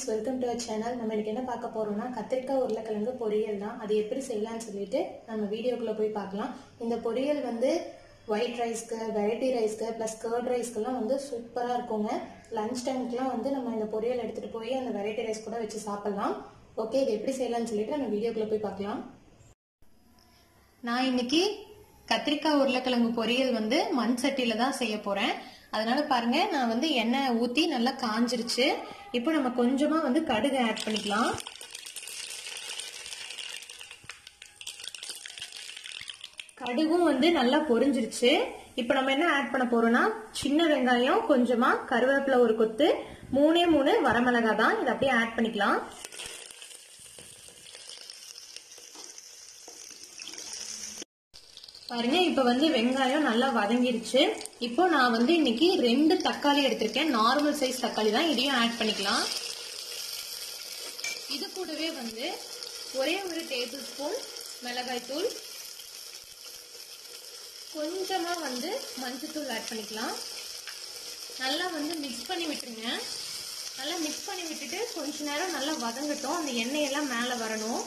welcome to channel நம்ம இன்னைக்கு என்ன பார்க்க போறோம்னா கத்திரிக்காய் உருளைக்கிழங்கு பொரியல் தான் அது எப்படி செய்யலாம்னு சொல்லிட்டு நம்ம வீடியோக்குள்ள போய் பார்க்கலாம் இந்த பொரியல் வந்து ஒயிட் ரைஸ்க்கு வெரைட்டி ரைஸ்க்கு ப்ளஸ் கர்ட் ரைஸ்க்கெல்லாம் வந்து சூப்பராக இருக்குங்க லஞ்ச் டைமுக்குலாம் வந்து நம்ம இந்த பொரியல் எடுத்துட்டு போய் அந்த வெரைட்டி ரைஸ் கூட வச்சு சாப்பிடலாம் ஓகே இது எப்படி செய்யலாம்னு சொல்லிட்டு நம்ம வீடியோக்குள்ள போய் பார்க்கலாம் நான் இன்னைக்கு கத்திரிக்காய் உருளைக்கிழங்கு பொரியல் வந்து மண் சட்டியில தான் செய்ய போறேன் அதனால பாருங்க நான் வந்து எண்ணெய் ஊத்தி நல்லா காஞ்சிருச்சு இப்போ நம்ம கொஞ்சமா வந்து கடுகு ஆட் பண்ணிக்கலாம் கடுகும் வந்து நல்லா பொரிஞ்சிருச்சு இப்போ நம்ம என்ன ஆட் பண்ண போறோம்னா சின்ன வெங்காயம் கொஞ்சமா கருவேப்பிலை ஒரு கொத்து மூணே மூணு வரமிளகாய் தான் இதை அப்படியே ஆட் பண்ணிக்கலாம் பாருங்க இப்ப வந்து வெங்காயம் நல்லா வதங்கிருச்சு இப்போ நான் வந்து இன்னைக்கு ரெண்டு தக்காளி எடுத்திருக்கேன் நார்மல் சைஸ் தக்காளி தான் இதையும் ஆட் பண்ணிக்கலாம் இது கூடவே வந்து ஒரே ஒரு டேபிள் ஸ்பூன் மிளகாய் தூள் கொஞ்சமா வந்து மஞ்சத்தூள் ஆட் பண்ணிக்கலாம் நல்லா வந்து மிக்ஸ் பண்ணி விட்டுருங்க நல்லா மிக்ஸ் பண்ணி விட்டுட்டு கொஞ்ச நேரம் நல்லா வதங்கட்டும் அந்த எண்ணெயெல்லாம் மேலே வரணும்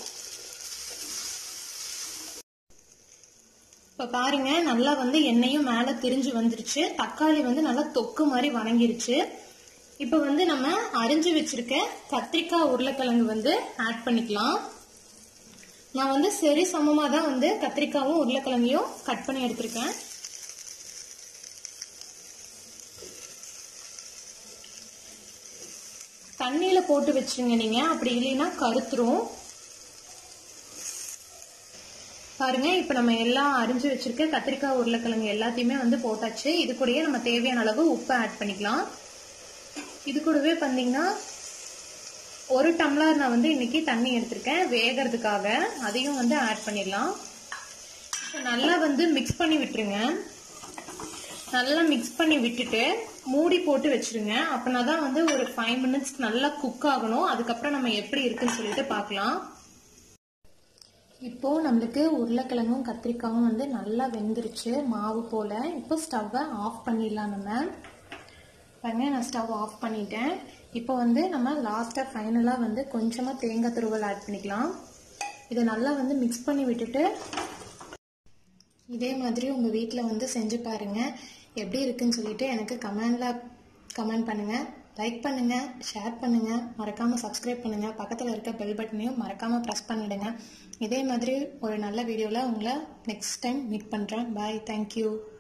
இப்போ பாருங்க நல்லா வந்து எண்ணெயும் மேலே திரிஞ்சு வந்துருச்சு தக்காளி வந்து நல்லா தொக்கு மாதிரி வணங்கிருச்சு இப்போ வந்து நம்ம அரிஞ்சு வச்சிருக்க கத்திரிக்காய் உருளைக்கிழங்கு வந்து ஆட் பண்ணிக்கலாம் நான் வந்து சரி சமமாக தான் வந்து கத்திரிக்காவும் உருளைக்கிழங்கையும் கட் பண்ணி எடுத்திருக்கேன் தண்ணியில போட்டு வச்சிருங்க நீங்க அப்படி இல்லைன்னா கருத்துரும் பாருங்க இப்ப நம்ம எல்லாம் அரிஞ்சு வச்சிருக்க கத்திரிக்காய் உருளைக்கிழங்கு எல்லாத்தையுமே வந்து போட்டாச்சு இது கூடயே நம்ம தேவையான அளவு உப்பு ஆட் பண்ணிக்கலாம் இது கூடவே பார்த்தீங்கன்னா ஒரு டம்ளர் நான் வந்து இன்னைக்கு தண்ணி எடுத்திருக்கேன் வேகிறதுக்காக அதையும் வந்து ஆட் பண்ணிடலாம் நல்லா வந்து மிக்ஸ் பண்ணி விட்டுருங்க நல்லா மிக்ஸ் பண்ணி விட்டுட்டு மூடி போட்டு வச்சிருங்க அப்படின்னா தான் வந்து ஒரு ஃபைவ் மினிட்ஸ் நல்லா குக் ஆகணும் அதுக்கப்புறம் நம்ம எப்படி இருக்குன்னு சொல்லிட்டு பார்க்கலாம் இப்போ நம்மளுக்கு உருளைக்கிழங்கும் கத்திரிக்காயும் வந்து நல்லா வெந்துருச்சு மாவு போல இப்போ ஸ்டவ்வை ஆஃப் பண்ணிடலாம் நம்ம பாருங்க நான் ஸ்டவ் ஆஃப் பண்ணிட்டேன் இப்போ வந்து நம்ம லாஸ்ட்டாக ஃபைனலாக வந்து கொஞ்சமாக தேங்காய் துருவல் ஆட் பண்ணிக்கலாம் இதை நல்லா வந்து மிக்ஸ் பண்ணி விட்டுட்டு இதே மாதிரி உங்கள் வீட்டில் வந்து செஞ்சு பாருங்கள் எப்படி இருக்குன்னு சொல்லிட்டு எனக்கு கமெண்டில் கமெண்ட் பண்ணுங்கள் லைக் பண்ணுங்கள் ஷேர் பண்ணுங்கள் மறக்காமல் சப்ஸ்கிரைப் பண்ணுங்கள் பக்கத்தில் இருக்க பெல் பட்டனையும் மறக்காமல் ப்ரெஸ் பண்ணிவிடுங்க இதே மாதிரி ஒரு நல்ல வீடியோவில் உங்களை நெக்ஸ்ட் டைம் மீட் பண்ணுறேன் பாய் தேங்க்யூ